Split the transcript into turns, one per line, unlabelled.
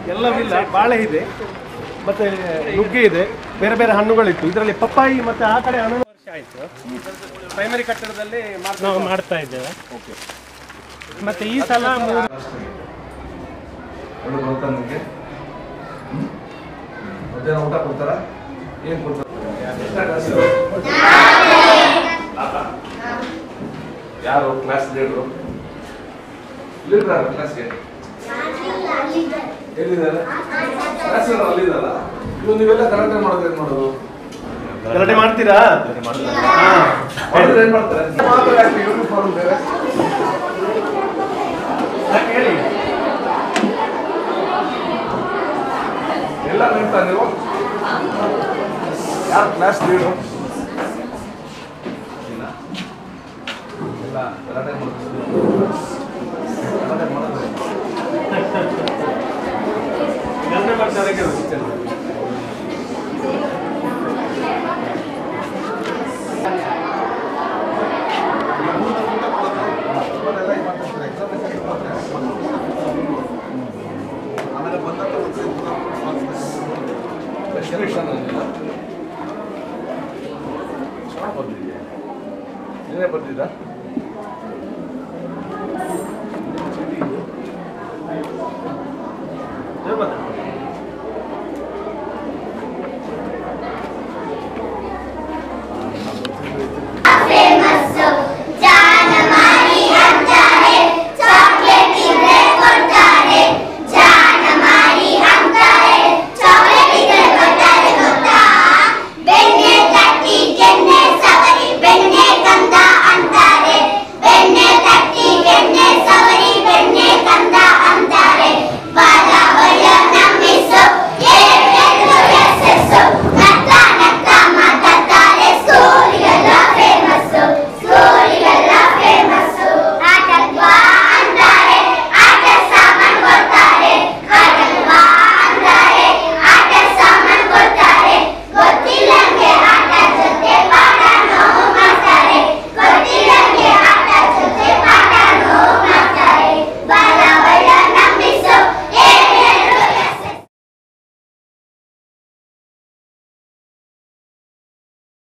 ಎಲ್ಲವಿಲ್ಲ ಬಾಳೆ ಇದೆ ಮತ್ತೆ ನುಗ್ಗೆ ಇದೆ ಬೇರೆ ಬೇರೆ ಹಣ್ಣುಗಳಿತ್ತು ಇದರಲ್ಲಿ ಪಪ್ಪಾಯಿ ಮತ್ತೆ ಆ ಕಡೆ ಹನ್ನೊಂದು ವರ್ಷ ಆಯಿತು ಪ್ರೈಮರಿ ಕಟ್ಟಡದಲ್ಲಿ
ನಾವು ಮಾಡ್ತಾ ಇದ್ದೇವೆ ಮತ್ತೆ ಈ ಸಲ ಮೂರು
ಒಳ್ಳೆ ಬರುತ್ತಾ ನಿಮಗೆ ಮಧ್ಯಾಹ್ನ ಊಟ ಕೊಡ್ತಾರಾ ಏನು ಕೊಡ್ತಾರೆ ಯಾರು ಕ್ಲಾಸ್ ಲೀಡ್ರು ಲೀಡ್ರ್ ಯಾರು ಕ್ಲಾಸ್ಗೆ ಎಲ್ಲಿದ್ದಾರೆ ಕ್ಲಾಸ್ ಅಲ್ಲಿದ್ದಾರ ಇವು ನೀವೆಲ್ಲ ಕರೆಕ್ಟಾಗಿ ಮಾಡೋದು ಏನು ಮಾಡೋದು
ಗಲಾಟೆ ಮಾಡ್ತೀರಾ ಹಾ.
ಮಾಡಿದ್ರೆ ಏನು ಮಾಡ್ತಾರೆ ಮಾತ್ರ ಯಾಕೆ ಯೂಟ್ಯೂಬ್ ಮಾಡೋದು ಬೇರೆ
ಯಾಕೆ ಹೇಳಿ
ಎಲ್ಲ ನಿಲ್ತಾ ನೀವು ಯಾರು ಕ್ಲಾಸ್ ಲೀಡು ಇಲ್ಲ ಎಲ್ಲ ಗಲಾಟೆ ಮಾಡ್ತಾರೆ ಗಲಾಟೆ ಮಾಡೋದು
ಗಲಾಟೆ ಮಾಡ್ತಾರೆ ಕೆಲವು ಜನ.
ಆಮೇಲೆ ಬಂದಂತ ಚೆನ್ನಾಗಿ ಬಂದಿದ್ಯಾ ನೀನೇ ಬಂದಿದ್ದ